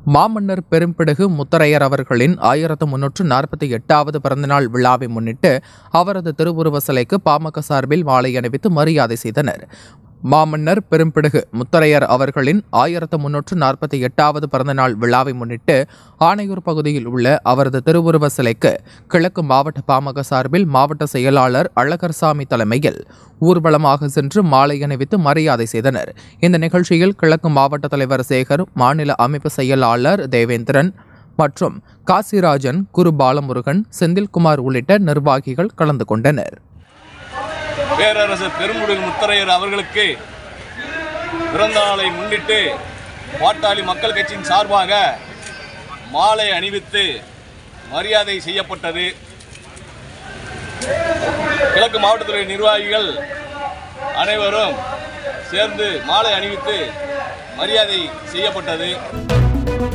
மாமன்னர் பெரும்பிடுகு முத்தரையர் அவர்களின் ஆயிரத்து முன்னூற்று நாற்பத்தி எட்டாவது பிறந்தநாள் விழாவை முன்னிட்டு அவரது திருவுருவ சிலைக்கு பாமக சார்பில் மாலை அணிவித்து மரியாதை செய்தனர் மாமன்னர் பெரும்பிடுகு முத்தரையர் அவர்களின் ஆயிரத்து முன்னூற்று நாற்பத்தி எட்டாவது பிறந்தநாள் விழாவை முன்னிட்டு ஆணையூர் பகுதியில் உள்ள அவரது திருவுருவ சிலைக்கு கிழக்கு மாவட்ட பாமக சார்பில் மாவட்ட செயலாளர் அழகர்சாமி தலைமையில் ஊர்வலமாக சென்று மாலை அணிவித்து மரியாதை செய்தனர் இந்த நிகழ்ச்சியில் கிழக்கு மாவட்ட தலைவர் சேகர் மாநில அமைப்பு செயலாளர் தேவேந்திரன் மற்றும் காசிராஜன் குரு பாலமுருகன் செந்தில்குமார் உள்ளிட்ட நிர்வாகிகள் கலந்து கொண்டனர் பேரரசர் பெரும்புடுகு முத்தரையர் அவர்களுக்கு பிறந்த நாளை முன்னிட்டு பாட்டாளி மக்கள் கட்சியின் சார்பாக மாலை அணிவித்து மரியாதை செய்யப்பட்டது கிழக்கு மாவட்டத்துறை நிர்வாகிகள் அனைவரும் சேர்ந்து மாலை அணிவித்து மரியாதை செய்யப்பட்டது